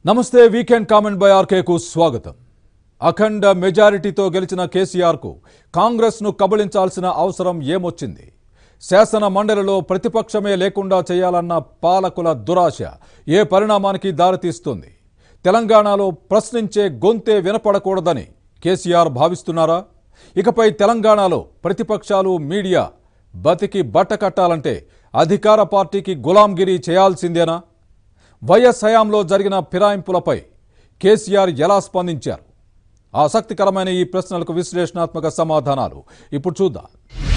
నమస్తే weekend comment by ఆర్కేకు స్వాగతం అఖండ మెజారిటీతో గెలిచిన కేసీఆర్కు కాంగ్రెస్ను కబళించాల్సిన అవసరం ఏమొచ్చింది శాసన మండలిలో ప్రతిపక్షమే లేకుండా చేయాలన్న పాలకుల దురాశ ఏ పరిణామానికి దారితీస్తుంది తెలంగాణలో ప్రశ్నించే గొంతే వినపడకూడదని కేసీఆర్ భావిస్తున్నారా ఇకపై తెలంగాణలో ప్రతిపక్షాలు మీడియా బతికి బట్ట కట్టాలంటే అధికార పార్టీకి గులాంగిరి చేయాల్సిందేనా వైఎస్ హయాంలో జరిగిన ఫిరాయింపులపై కేసీఆర్ ఎలా స్పందించారు ఆసక్తికరమైన ఈ ప్రశ్నలకు విశ్లేషణాత్మక సమాధానాలు ఇప్పుడు చూద్దాం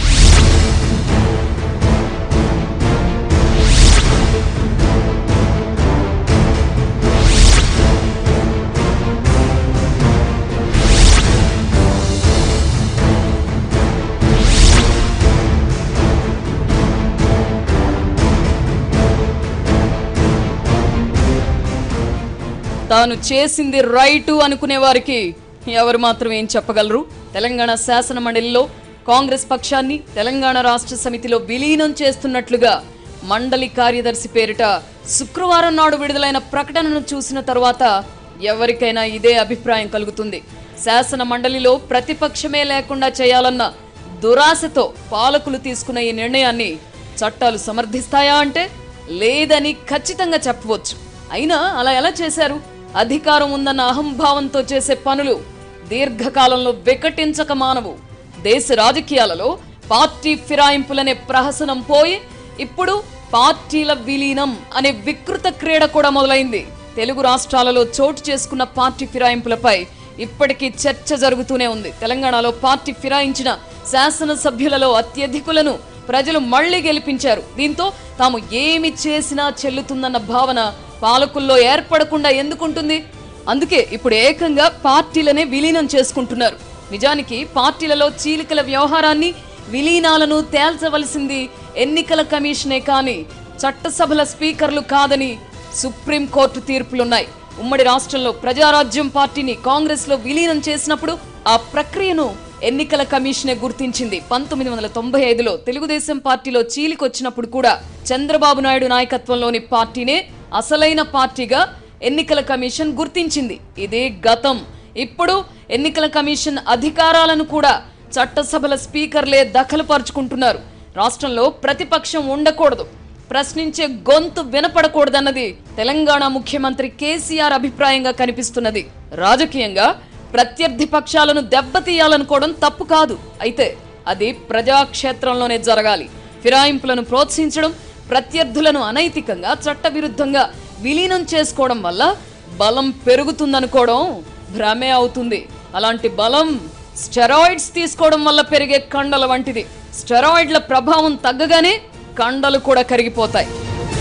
తాను చేసింది రైటు అనుకునే వారికి ఎవరు మాత్రం ఏం చెప్పగలరు తెలంగాణ శాసన మండలిలో కాంగ్రెస్ పక్షాన్ని తెలంగాణ రాష్ట్ర సమితిలో విలీనం చేస్తున్నట్లుగా మండలి కార్యదర్శి పేరిట శుక్రవారం నాడు విడుదలైన ప్రకటనను చూసిన తరువాత ఎవరికైనా ఇదే అభిప్రాయం కలుగుతుంది శాసన మండలిలో ప్రతిపక్షమే లేకుండా చేయాలన్న దురాశతో పాలకులు తీసుకున్న ఈ నిర్ణయాన్ని చట్టాలు సమర్థిస్తాయా అంటే లేదని ఖచ్చితంగా చెప్పవచ్చు అయినా అలా ఎలా చేశారు అధికారం ఉందన్న అహంభావంతో చేసే పనులు దీర్ఘకాలంలో వికటించక మానవు దేశ రాజకీయాలలో పార్టీ ఫిరాయింపులనే ప్రహసనం పోయి ఇప్పుడు పార్టీల విలీనం అనే వికృత క్రీడ కూడా మొదలైంది తెలుగు రాష్ట్రాలలో చోటు చేసుకున్న పార్టీ ఫిరాయింపులపై ఇప్పటికీ చర్చ జరుగుతూనే ఉంది తెలంగాణలో పార్టీ ఫిరాయించిన శాసనసభ్యులలో అత్యధికులను ప్రజలు మళ్లీ గెలిపించారు దీంతో తాము ఏమి చేసినా చెల్లుతుందన్న భావన పాలకుల్లో ఏర్పడకుండా ఎందుకుంటుంది అందుకే ఇప్పుడు ఏకంగా పార్టీలనే విలీనం చేసుకుంటున్నారు నిజానికి పార్టీలలో చీలికల వ్యవహారాన్ని విలీనాలను తేల్చవలసింది ఎన్నికల కమిషనే కాని చట్టసభల స్పీకర్లు కాదని సుప్రీంకోర్టు తీర్పులున్నాయి ఉమ్మడి రాష్ట్రంలో ప్రజారాజ్యం పార్టీని కాంగ్రెస్ లో విలీనం చేసినప్పుడు ఆ ప్రక్రియను ఎన్నికల కమిషనే గుర్తించింది పంతొమ్మిది వందల తొంభై ఐదులో తెలుగుదేశం పార్టీలో చీలికొచ్చినప్పుడు కూడా చంద్రబాబు నాయుడు నాయకత్వంలోని పార్టీనే అసలైన పార్టీగా ఎన్నికల కమిషన్ గుర్తించింది ఇదే గతం ఇప్పుడు ఎన్నికల కమిషన్ అధికారాలను కూడా చట్టసభల స్పీకర్లే దఖలుపరుచుకుంటున్నారు రాష్ట్రంలో ప్రతిపక్షం ఉండకూడదు ప్రశ్నించే గొంతు వినపడకూడదన్నది తెలంగాణ ముఖ్యమంత్రి కేసీఆర్ అభిప్రాయంగా కనిపిస్తున్నది రాజకీయంగా ప్రత్యర్థి పక్షాలను దెబ్బతీయాలనుకోవడం తప్పు కాదు అయితే అది ప్రజాక్షేత్రంలోనే జరగాలి ఫిరాయింపులను ప్రోత్సహించడం ప్రత్యర్థులను అనైతికంగా చట్టవిరుద్ధంగా విలీనం చేసుకోవడం వల్ల బలం పెరుగుతుందనుకోవడం భ్రమే అవుతుంది అలాంటి బలం స్టెరాయిడ్స్ తీసుకోవడం వల్ల పెరిగే కండల వంటిది స్టెరాయిడ్ల ప్రభావం తగ్గగానే కండలు కూడా కరిగిపోతాయి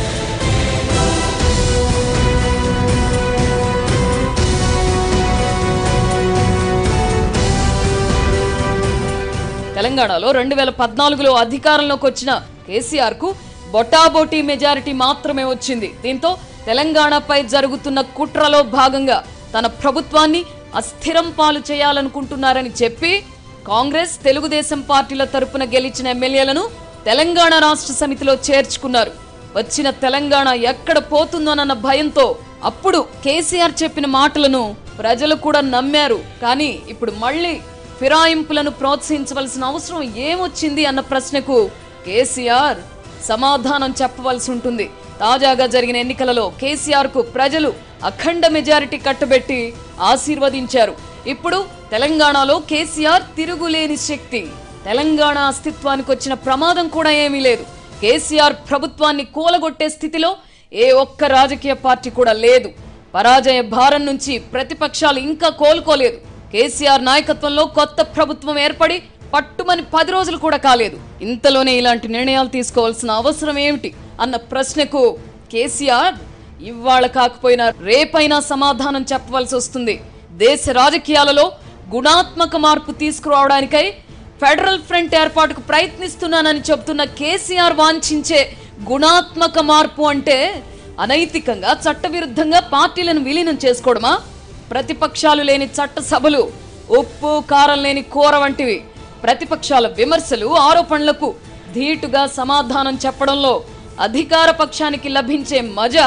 తెలంగాణలో రెండు వేల పద్నాలుగులో అధికారంలోకి వచ్చిన కేసీఆర్ కు బొటాబోటీ మెజారిటీ మాత్రమే వచ్చింది దీంతో తెలంగాణపై జరుగుతున్న కుట్రలో భాగంగా తన ప్రభుత్వాన్ని అస్థిరం పాలు చేయాలనుకుంటున్నారని చెప్పి కాంగ్రెస్ తెలుగుదేశం పార్టీల తరపున గెలిచిన ఎమ్మెల్యేలను తెలంగాణ రాష్ట్ర సమితిలో చేర్చుకున్నారు వచ్చిన తెలంగాణ ఎక్కడ పోతుందోనన్న భయంతో అప్పుడు కేసీఆర్ చెప్పిన మాటలను ప్రజలు కూడా నమ్మారు కానీ ఇప్పుడు మళ్ళీ ఫిరాయింపులను ప్రోత్సహించవలసిన అవసరం ఏమొచ్చింది అన్న ప్రశ్నకు కేసీఆర్ సమాధానం చెప్పవలసి ఉంటుంది తాజాగా జరిగిన ఎన్నికలలో కేసీఆర్ కు ప్రజలు అఖండ మెజారిటీ కట్టబెట్టి ఆశీర్వదించారు ఇప్పుడు తెలంగాణలో కేసీఆర్ తిరుగులేని శక్తి తెలంగాణ అస్తిత్వానికి వచ్చిన ప్రమాదం కూడా ఏమీ లేదు కేసీఆర్ ప్రభుత్వాన్ని కూలగొట్టే స్థితిలో ఏ ఒక్క రాజకీయ పార్టీ కూడా లేదు పరాజయ భారం నుంచి ప్రతిపక్షాలు ఇంకా కోలుకోలేదు కేసీఆర్ నాయకత్వంలో కొత్త ప్రభుత్వం ఏర్పడి పట్టుమని పది రోజులు కూడా కాలేదు ఇంతలోనే ఇలాంటి నిర్ణయాలు తీసుకోవాల్సిన అవసరం ఏమిటి అన్న ప్రశ్నకు కేసీఆర్ ఇవాళ కాకపోయినా రేపైనా సమాధానం చెప్పవలసి వస్తుంది దేశ రాజకీయాలలో గుణాత్మక మార్పు తీసుకురావడానికై ఫెడరల్ ఫ్రంట్ ఏర్పాటుకు ప్రయత్నిస్తున్నానని చెబుతున్న కేసీఆర్ వాంఛించే గుణాత్మక మార్పు అంటే అనైతికంగా చట్టవిరుద్ధంగా పార్టీలను విలీనం చేసుకోవడమా ప్రతిపక్షాలు లేని చట్టసభలు ఉప్పు కారం లేని కూర వంటివి ప్రతిపక్షాల విమర్శలు ఆరోపణలకు ధీటుగా సమాధానం చెప్పడంలో అధికార పక్షానికి లభించే మజా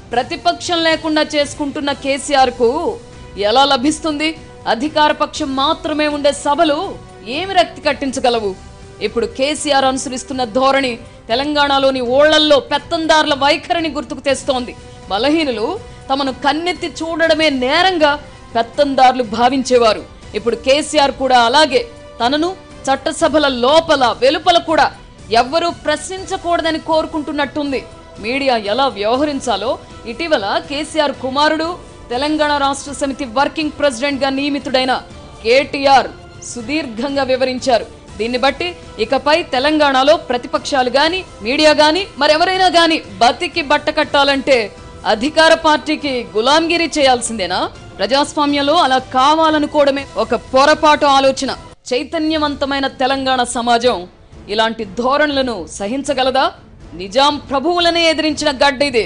ప్రతిపక్షం లేకుండా చేసుకుంటున్న కేసీఆర్ కు ఎలా లభిస్తుంది అధికార పక్షం మాత్రమే ఉండే సభలు ఏమి రక్తి కట్టించగలవు ఇప్పుడు కేసీఆర్ అనుసరిస్తున్న ధోరణి తెలంగాణలోని ఓళ్లల్లో పెత్తందారుల వైఖరిని గుర్తుకు తెస్తోంది బలహీనులు తమను కన్నెత్తి చూడడమే నేరంగా పెత్తందారులు భావించేవారు ఇప్పుడు కేసీఆర్ కూడా అలాగే తనను చట్టసభల లోపల వెలుపల కూడా ఎవ్వరూ ప్రశ్నించకూడదని కోరుకుంటున్నట్టుంది మీడియా ఎలా వ్యవహరించాలో ఇటీవల కేసీఆర్ కుమారుడు తెలంగాణ రాష్ట్ర సమితి వర్కింగ్ ప్రెసిడెంట్ గా నియమితుడైన కేటీఆర్ సుదీర్ఘంగా వివరించారు దీన్ని బట్టి ఇకపై తెలంగాణలో ప్రతిపక్షాలు గాని మీడియా గాని మరెవరైనా గాని బతికి బట్ట కట్టాలంటే అధికార పార్టీకి గులాంగిరి చేయాల్సిందేనా ప్రజాస్వామ్యంలో అలా కావాలనుకోవడమే ఒక పొరపాటు ఆలోచన చైతన్యవంతమైన తెలంగాణ సమాజం ఇలాంటి ధోరణులను సహించగలదా నిజాం ప్రభువులనే ఎదిరించిన గడ్డ ఇది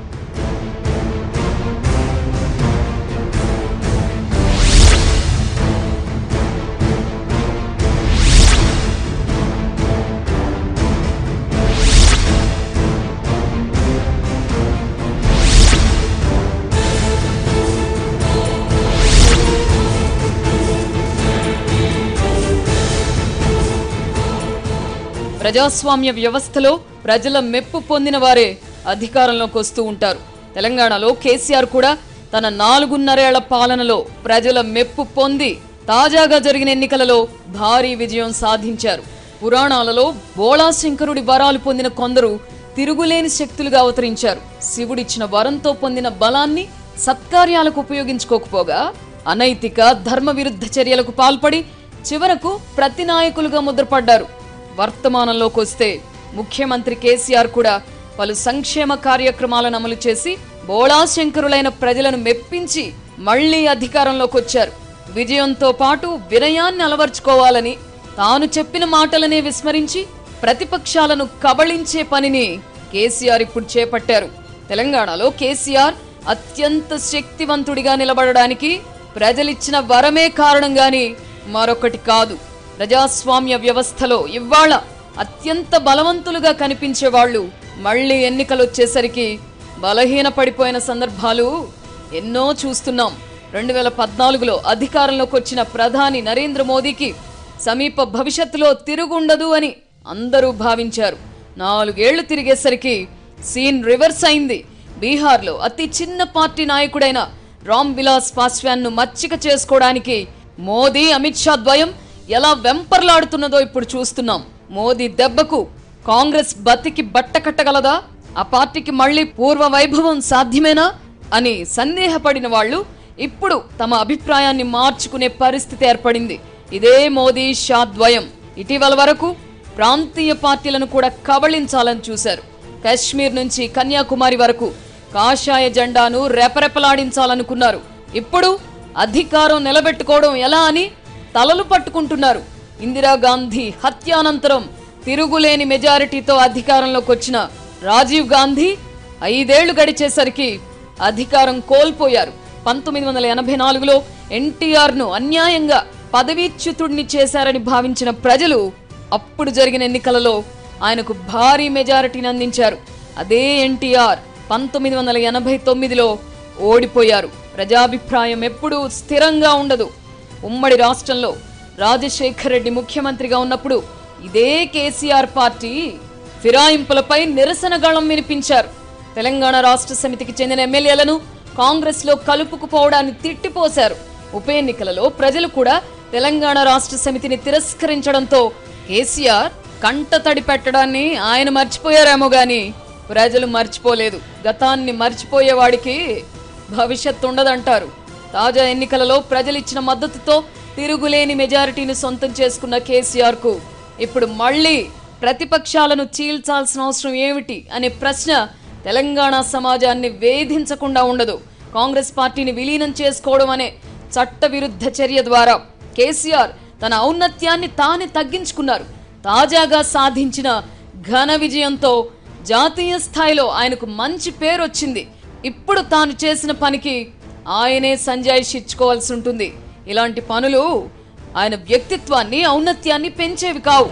ప్రజాస్వామ్య వ్యవస్థలో ప్రజల మెప్పు పొందిన వారే అధికారంలోకి వస్తూ ఉంటారు తెలంగాణలో కేసీఆర్ కూడా తన నాలుగున్నరేళ్ల పాలనలో ప్రజల మెప్పు పొంది తాజాగా జరిగిన ఎన్నికలలో భారీ విజయం సాధించారు పురాణాలలో బోళాశంకరుడి వరాలు పొందిన కొందరు తిరుగులేని శక్తులుగా అవతరించారు శివుడిచ్చిన వరంతో పొందిన బలాన్ని సత్కార్యాలకు ఉపయోగించుకోకపోగా అనైతిక ధర్మ విరుద్ధ చర్యలకు పాల్పడి చివరకు ప్రతి నాయకులుగా ముద్రపడ్డారు వర్తమానంలోకి వస్తే ముఖ్యమంత్రి కేసీఆర్ కూడా పలు సంక్షేమ కార్యక్రమాలను అమలు చేసి బోళాశంకరులైన ప్రజలను మెప్పించి మళ్లీ అధికారంలోకి వచ్చారు విజయంతో పాటు వినయాన్ని అలవర్చుకోవాలని తాను చెప్పిన మాటలనే విస్మరించి ప్రతిపక్షాలను కబళించే పనిని కేసీఆర్ ఇప్పుడు చేపట్టారు తెలంగాణలో కేసీఆర్ అత్యంత శక్తివంతుడిగా నిలబడడానికి ప్రజలిచ్చిన వరమే కారణం గాని మరొకటి కాదు ప్రజాస్వామ్య వ్యవస్థలో ఇవాళ అత్యంత బలవంతులుగా కనిపించే వాళ్ళు మళ్ళీ ఎన్నికలొచ్చేసరికి బలహీన పడిపోయిన సందర్భాలు ఎన్నో చూస్తున్నాం రెండు వేల పద్నాలుగులో అధికారంలోకి వచ్చిన ప్రధాని నరేంద్ర మోదీకి సమీప భవిష్యత్తులో తిరుగుండదు అని అందరూ భావించారు నాలుగేళ్లు తిరిగేసరికి సీన్ రివర్స్ అయింది బీహార్లో అతి చిన్న పార్టీ నాయకుడైన రామ్ విలాస్ పాస్వాన్ ను మచ్చిక చేసుకోవడానికి మోదీ అమిత్ షా ద్వయం ఎలా వెంపర్లాడుతున్నదో ఇప్పుడు చూస్తున్నాం మోదీ దెబ్బకు కాంగ్రెస్ బతికి బట్ట కట్టగలదా ఆ పార్టీకి మళ్ళీ పూర్వ వైభవం సాధ్యమేనా అని సందేహపడిన వాళ్ళు ఇప్పుడు తమ అభిప్రాయాన్ని మార్చుకునే పరిస్థితి ఏర్పడింది ఇదే మోదీ షా ద్వయం ఇటీవల వరకు ప్రాంతీయ పార్టీలను కూడా కబళించాలని చూశారు కశ్మీర్ నుంచి కన్యాకుమారి వరకు కాషాయ జెండాను రెపరెపలాడించాలనుకున్నారు ఇప్పుడు అధికారం నిలబెట్టుకోవడం ఎలా అని తలలు పట్టుకుంటున్నారు ఇందిరాగాంధీ హత్యానంతరం తిరుగులేని మెజారిటీతో అధికారంలోకి వచ్చిన రాజీవ్ గాంధీ ఐదేళ్లు గడిచేసరికి అధికారం కోల్పోయారు పంతొమ్మిది వందల ఎనభై నాలుగులో ఎన్టీఆర్ ను అన్యాయంగా పదవీచ్యుతుడిని చేశారని భావించిన ప్రజలు అప్పుడు జరిగిన ఎన్నికలలో ఆయనకు భారీ మెజారిటీని అందించారు అదే ఎన్టీఆర్ పంతొమ్మిది వందల ఎనభై తొమ్మిదిలో ఓడిపోయారు ప్రజాభిప్రాయం ఎప్పుడూ స్థిరంగా ఉండదు ఉమ్మడి రాష్ట్రంలో రాజశేఖర్ రెడ్డి ముఖ్యమంత్రిగా ఉన్నప్పుడు ఇదే కేసీఆర్ పార్టీ ఫిరాయింపులపై నిరసన గళం వినిపించారు తెలంగాణ రాష్ట్ర సమితికి చెందిన ఎమ్మెల్యేలను కాంగ్రెస్ లో కలుపుకుపోవడాన్ని తిట్టిపోశారు ఉప ఎన్నికలలో ప్రజలు కూడా తెలంగాణ రాష్ట్ర సమితిని తిరస్కరించడంతో కేసీఆర్ కంట తడి పెట్టడాన్ని ఆయన మర్చిపోయారేమో గాని ప్రజలు మర్చిపోలేదు గతాన్ని మర్చిపోయేవాడికి భవిష్యత్తు ఉండదంటారు తాజా ఎన్నికలలో ప్రజలిచ్చిన మద్దతుతో తిరుగులేని మెజారిటీని సొంతం చేసుకున్న కేసీఆర్ కు ఇప్పుడు మళ్ళీ ప్రతిపక్షాలను చీల్చాల్సిన అవసరం ఏమిటి అనే ప్రశ్న తెలంగాణ సమాజాన్ని వేధించకుండా ఉండదు కాంగ్రెస్ పార్టీని విలీనం చేసుకోవడం అనే చట్టవిరుద్ధ చర్య ద్వారా కేసీఆర్ తన ఔన్నత్యాన్ని తానే తగ్గించుకున్నారు తాజాగా సాధించిన ఘన విజయంతో జాతీయ స్థాయిలో ఆయనకు మంచి పేరు వచ్చింది ఇప్పుడు తాను చేసిన పనికి ఆయనే సంజాయిషి ఇచ్చుకోవాల్సి ఉంటుంది ఇలాంటి పనులు ఆయన వ్యక్తిత్వాన్ని ఔన్నత్యాన్ని పెంచేవి కావు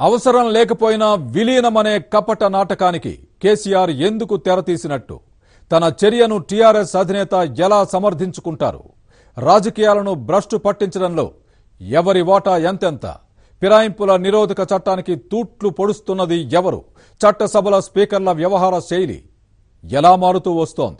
అవసరం లేకపోయినా విలీనమనే కపట నాటకానికి కేసీఆర్ ఎందుకు తెరతీసినట్టు తన చర్యను టీఆర్ఎస్ అధినేత ఎలా సమర్థించుకుంటారు రాజకీయాలను భ్రష్టు పట్టించడంలో ఎవరి వాటా ఎంతెంత ఫిరాయింపుల నిరోధక చట్టానికి తూట్లు పొడుస్తున్నది ఎవరు చట్టసభల స్పీకర్ల వ్యవహార శైలి ఎలా మారుతూ వస్తోంది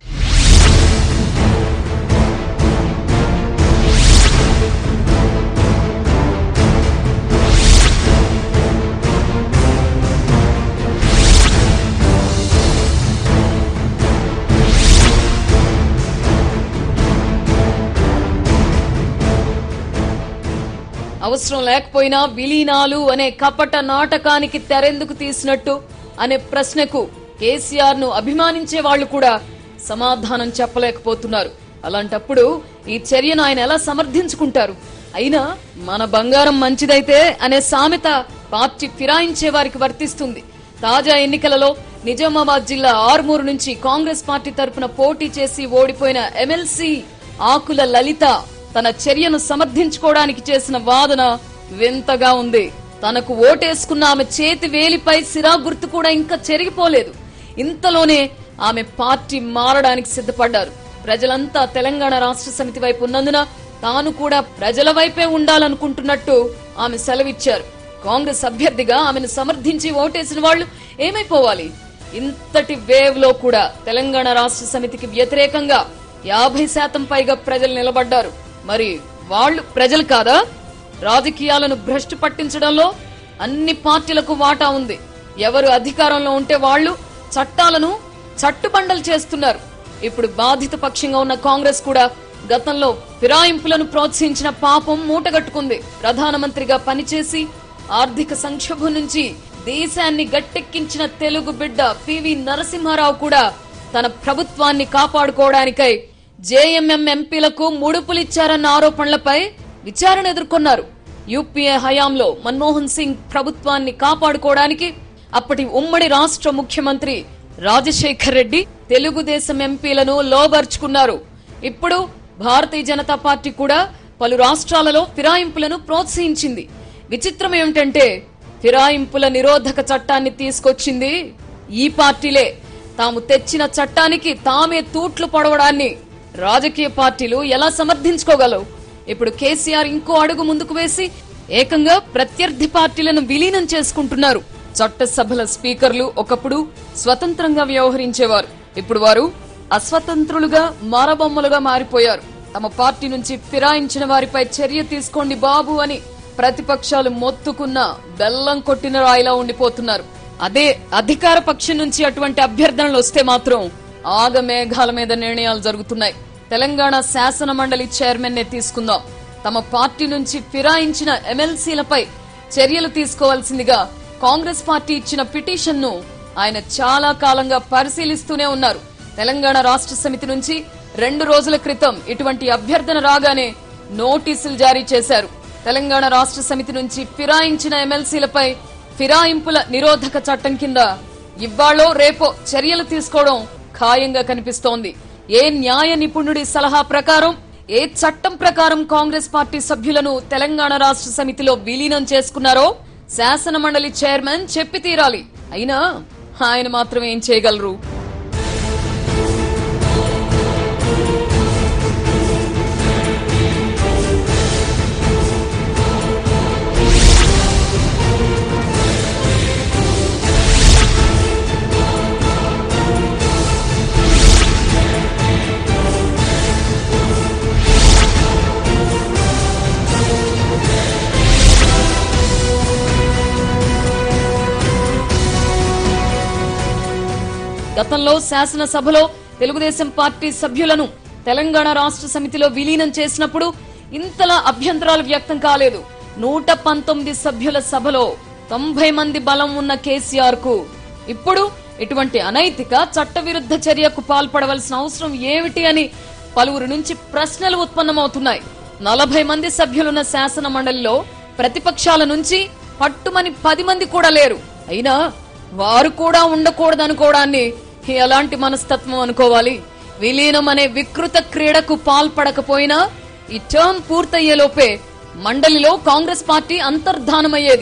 అవసరం లేకపోయినా విలీనాలు అనే కపట నాటకానికి తెరెందుకు తీసినట్టు అనే ప్రశ్నకు కేసీఆర్ ను అభిమానించే వాళ్ళు కూడా సమాధానం చెప్పలేకపోతున్నారు అలాంటప్పుడు ఈ చర్యను ఆయన ఎలా సమర్థించుకుంటారు అయినా మన బంగారం మంచిదైతే అనే సామెత పార్టీ ఫిరాయించే వారికి వర్తిస్తుంది తాజా ఎన్నికలలో నిజామాబాద్ జిల్లా ఆర్మూరు నుంచి కాంగ్రెస్ పార్టీ తరపున పోటీ చేసి ఓడిపోయిన ఎమ్మెల్సీ ఆకుల లలిత తన చర్యను సమర్థించుకోవడానికి చేసిన వాదన వింతగా ఉంది తనకు ఓటేసుకున్న ఆమె చేతి వేలిపై సిరా గుర్తు కూడా ఇంకా చెరిగిపోలేదు ఇంతలోనే ఆమె పార్టీ మారడానికి సిద్ధపడ్డారు ప్రజలంతా తెలంగాణ రాష్ట్ర సమితి వైపు ఉన్నందున తాను కూడా ప్రజల వైపే ఉండాలనుకుంటున్నట్టు ఆమె సెలవిచ్చారు కాంగ్రెస్ అభ్యర్థిగా ఆమెను సమర్థించి ఓటేసిన వాళ్ళు ఏమైపోవాలి ఇంతటి వేవ్ లో కూడా తెలంగాణ రాష్ట్ర సమితికి వ్యతిరేకంగా యాభై శాతం పైగా ప్రజలు నిలబడ్డారు మరి వాళ్ళు ప్రజలు కాదా రాజకీయాలను భ్రష్టు పట్టించడంలో అన్ని పార్టీలకు వాటా ఉంది ఎవరు అధికారంలో ఉంటే వాళ్ళు చట్టాలను చట్టుబండలు చేస్తున్నారు ఇప్పుడు బాధిత పక్షంగా ఉన్న కాంగ్రెస్ కూడా గతంలో ఫిరాయింపులను ప్రోత్సహించిన పాపం మూటగట్టుకుంది ప్రధానమంత్రిగా పనిచేసి ఆర్థిక సంక్షోభం నుంచి దేశాన్ని గట్టెక్కించిన తెలుగు బిడ్డ పివి నరసింహారావు కూడా తన ప్రభుత్వాన్ని కాపాడుకోవడానికై జేఎంఎం ఎంపీలకు ముడుపులిచ్చారన్న ఆరోపణలపై విచారణ ఎదుర్కొన్నారు యూపీఏ హయాంలో మన్మోహన్ సింగ్ ప్రభుత్వాన్ని కాపాడుకోవడానికి అప్పటి ఉమ్మడి రాష్ట్ర ముఖ్యమంత్రి రాజశేఖర్ రెడ్డి తెలుగుదేశం ఎంపీలను లోబర్చుకున్నారు ఇప్పుడు భారతీయ జనతా పార్టీ కూడా పలు రాష్ట్రాలలో ఫిరాయింపులను ప్రోత్సహించింది విచిత్రం ఏమిటంటే ఫిరాయింపుల నిరోధక చట్టాన్ని తీసుకొచ్చింది ఈ పార్టీలే తాము తెచ్చిన చట్టానికి తామే తూట్లు పొడవడాన్ని రాజకీయ పార్టీలు ఎలా సమర్థించుకోగలవు ఇప్పుడు కేసీఆర్ ఇంకో అడుగు ముందుకు వేసి ఏకంగా ప్రత్యర్థి పార్టీలను విలీనం చేసుకుంటున్నారు చట్టసభల స్పీకర్లు ఒకప్పుడు స్వతంత్రంగా వ్యవహరించేవారు ఇప్పుడు వారు అస్వతంత్రులుగా మారబొమ్మలుగా మారిపోయారు తమ పార్టీ నుంచి ఫిరాయించిన వారిపై చర్య తీసుకోండి బాబు అని ప్రతిపక్షాలు మొత్తుకున్న బెల్లం కొట్టిన రాయిలా ఉండిపోతున్నారు అదే అధికార పక్షం నుంచి అటువంటి అభ్యర్థనలు వస్తే మాత్రం ఆగమేఘాల మీద నిర్ణయాలు జరుగుతున్నాయి తెలంగాణ శాసన మండలి చైర్మన్ నే తీసుకుందాం తమ పార్టీ నుంచి ఫిరాయించిన ఎమ్మెల్సీలపై చర్యలు తీసుకోవాల్సిందిగా కాంగ్రెస్ పార్టీ ఇచ్చిన పిటిషన్ ను ఆయన చాలా కాలంగా పరిశీలిస్తూనే ఉన్నారు తెలంగాణ రాష్ట్ర సమితి నుంచి రెండు రోజుల క్రితం ఇటువంటి అభ్యర్థన రాగానే నోటీసులు జారీ చేశారు తెలంగాణ రాష్ట్ర సమితి నుంచి ఫిరాయించిన ఎమ్మెల్సీలపై ఫిరాయింపుల నిరోధక చట్టం కింద ఇవ్వాళో రేపో చర్యలు తీసుకోవడం ఖాయంగా కనిపిస్తోంది ఏ న్యాయ నిపుణుడి సలహా ప్రకారం ఏ చట్టం ప్రకారం కాంగ్రెస్ పార్టీ సభ్యులను తెలంగాణ రాష్ట్ర సమితిలో విలీనం చేసుకున్నారో శాసన మండలి చైర్మన్ చెప్పి తీరాలి అయినా ఆయన మాత్రం ఏం చేయగలరు గతంలో శాసనసభలో తెలుగుదేశం పార్టీ సభ్యులను తెలంగాణ రాష్ట్ర సమితిలో విలీనం చేసినప్పుడు ఇంతలా అభ్యంతరాలు వ్యక్తం కాలేదు నూట పంతొమ్మిది సభ్యుల సభలో తొంభై మంది బలం ఉన్న కేసీఆర్ కు ఇప్పుడు ఇటువంటి అనైతిక చట్టవిరుద్ధ చర్యకు పాల్పడవలసిన అవసరం ఏమిటి అని పలువురు నుంచి ప్రశ్నలు ఉత్పన్నమవుతున్నాయి నలభై మంది సభ్యులున్న శాసన మండలిలో ప్రతిపక్షాల నుంచి పట్టుమని పది మంది కూడా లేరు అయినా వారు కూడా ఉండకూడదనుకోవడాన్ని ఎలాంటి మనస్తత్వం అనుకోవాలి విలీనం అనే వికృత క్రీడకు పాల్పడకపోయినా ఈ టర్మ్ పూర్తయ్యేలోపే మండలిలో కాంగ్రెస్ పార్టీ అంతర్ధానమయ్యేది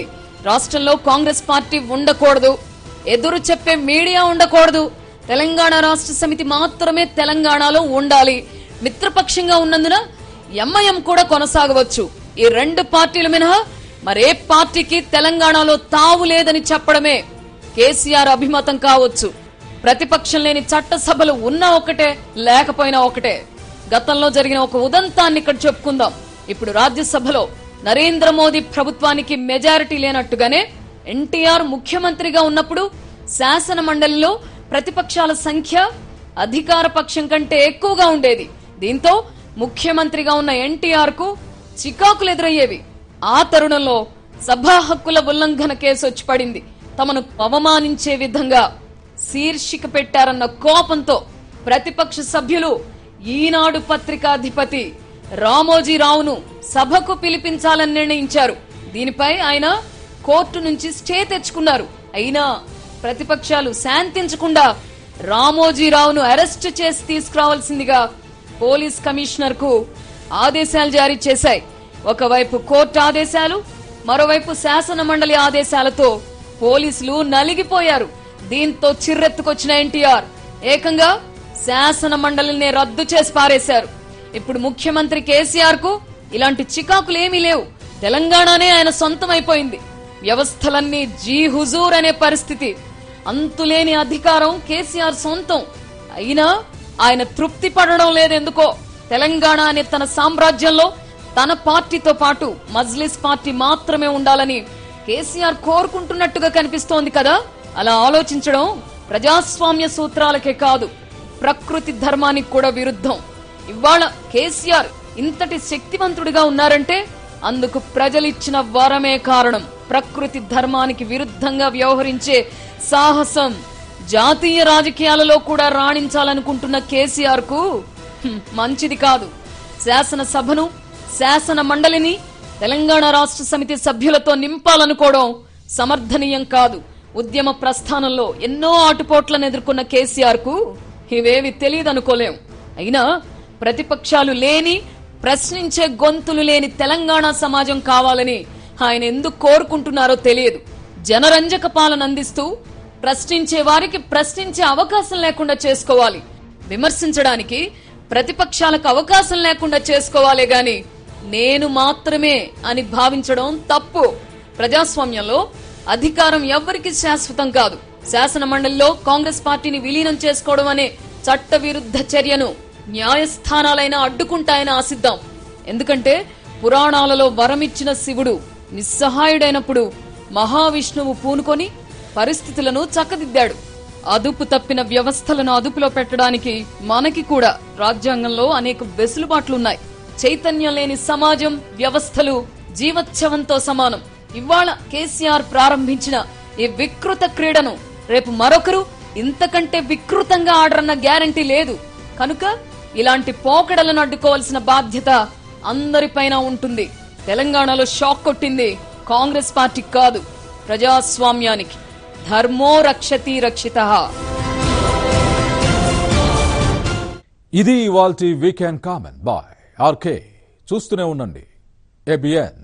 రాష్ట్రంలో కాంగ్రెస్ పార్టీ ఉండకూడదు ఎదురు చెప్పే మీడియా ఉండకూడదు తెలంగాణ రాష్ట్ర సమితి మాత్రమే తెలంగాణలో ఉండాలి మిత్రపక్షంగా ఉన్నందున ఎంఐఎం కూడా కొనసాగవచ్చు ఈ రెండు పార్టీలు మినహా మరే పార్టీకి తెలంగాణలో తావు లేదని చెప్పడమే కేసీఆర్ అభిమతం కావచ్చు ప్రతిపక్షం లేని చట్టసభలు ఉన్నా ఒకటే లేకపోయినా ఒకటే గతంలో జరిగిన ఒక ఉదంతాన్ని ఇక్కడ చెప్పుకుందాం ఇప్పుడు రాజ్యసభలో నరేంద్ర మోదీ ప్రభుత్వానికి మెజారిటీ లేనట్టుగానే ఎన్టీఆర్ ముఖ్యమంత్రిగా ఉన్నప్పుడు శాసన మండలిలో ప్రతిపక్షాల సంఖ్య అధికార పక్షం కంటే ఎక్కువగా ఉండేది దీంతో ముఖ్యమంత్రిగా ఉన్న ఎన్టీఆర్ కు చికాకులు ఎదురయ్యేవి ఆ తరుణంలో సభా హక్కుల ఉల్లంఘన కేసు వచ్చి పడింది తమను అవమానించే విధంగా శీర్షిక పెట్టారన్న కోపంతో ప్రతిపక్ష సభ్యులు ఈనాడు పత్రికాధిపతి రామోజీరావును సభకు పిలిపించాలని నిర్ణయించారు దీనిపై ఆయన కోర్టు నుంచి స్టే తెచ్చుకున్నారు అయినా ప్రతిపక్షాలు శాంతించకుండా రామోజీరావును అరెస్ట్ చేసి తీసుకురావాల్సిందిగా పోలీస్ కమిషనర్ కు ఆదేశాలు జారీ చేశాయి ఒకవైపు కోర్టు ఆదేశాలు మరోవైపు శాసన మండలి ఆదేశాలతో పోలీసులు నలిగిపోయారు దీంతో చిర్రెత్తుకొచ్చిన ఎన్టీఆర్ ఏకంగా శాసన మండలిని రద్దు చేసి పారేశారు ఇప్పుడు ముఖ్యమంత్రి కేసీఆర్ కు ఇలాంటి చికాకులేమీ లేవు తెలంగాణనే ఆయన సొంతమైపోయింది వ్యవస్థలన్నీ జీ హుజూర్ అనే పరిస్థితి అంతులేని అధికారం కేసీఆర్ సొంతం అయినా ఆయన తృప్తి పడడం లేదెందుకో తెలంగాణ అనే తన సామ్రాజ్యంలో తన పార్టీతో పాటు మజ్లిస్ పార్టీ మాత్రమే ఉండాలని కేసీఆర్ కోరుకుంటున్నట్టుగా కనిపిస్తోంది కదా అలా ఆలోచించడం ప్రజాస్వామ్య సూత్రాలకే కాదు ప్రకృతి ధర్మానికి కూడా విరుద్ధం ఇవాళ కేసీఆర్ ఇంతటి శక్తివంతుడిగా ఉన్నారంటే అందుకు ప్రజలిచ్చిన వరమే కారణం ప్రకృతి ధర్మానికి విరుద్ధంగా వ్యవహరించే సాహసం జాతీయ రాజకీయాలలో కూడా రాణించాలనుకుంటున్న కేసీఆర్ కు హ్మ్, మంచిది కాదు శాసనసభను శాసన మండలిని తెలంగాణ రాష్ట్ర సమితి సభ్యులతో నింపాలనుకోవడం సమర్థనీయం కాదు ఉద్యమ ప్రస్థానంలో ఎన్నో ఆటుపోట్లను ఎదుర్కొన్న కేసీఆర్ కు ఇవేవి తెలియదనుకోలేం అయినా ప్రతిపక్షాలు లేని ప్రశ్నించే గొంతులు లేని తెలంగాణ సమాజం కావాలని ఆయన ఎందుకు కోరుకుంటున్నారో తెలియదు జనరంజక పాలన అందిస్తూ ప్రశ్నించే వారికి ప్రశ్నించే అవకాశం లేకుండా చేసుకోవాలి విమర్శించడానికి ప్రతిపక్షాలకు అవకాశం లేకుండా చేసుకోవాలే గాని నేను మాత్రమే అని భావించడం తప్పు ప్రజాస్వామ్యంలో అధికారం ఎవ్వరికి శాశ్వతం కాదు శాసన మండలిలో కాంగ్రెస్ పార్టీని విలీనం చేసుకోవడం అనే చట్ట విరుద్ధ చర్యను న్యాయస్థానాలైనా అడ్డుకుంటాయని ఆశిద్దాం ఎందుకంటే పురాణాలలో వరమిచ్చిన శివుడు నిస్సహాయుడైనప్పుడు మహావిష్ణువు పూనుకొని పరిస్థితులను చక్కదిద్దాడు అదుపు తప్పిన వ్యవస్థలను అదుపులో పెట్టడానికి మనకి కూడా రాజ్యాంగంలో అనేక వెసులుబాట్లున్నాయి చైతన్యం లేని సమాజం వ్యవస్థలు జీవోత్సవంతో సమానం ఇవాళ కేసీఆర్ ప్రారంభించిన ఈ వికృత క్రీడను రేపు మరొకరు ఇంతకంటే వికృతంగా ఆడరన్న గ్యారంటీ లేదు కనుక ఇలాంటి పోకడలను అడ్డుకోవాల్సిన బాధ్యత అందరిపైన ఉంటుంది తెలంగాణలో షాక్ కొట్టింది కాంగ్రెస్ పార్టీ కాదు ప్రజాస్వామ్యానికి ధర్మో రక్షతి రక్షిత ఇది ఇవాల్టి వీకెండ్ కామెంట్ బాయ్ ఆర్కే చూస్తూనే ఉండండి ఏబిఎన్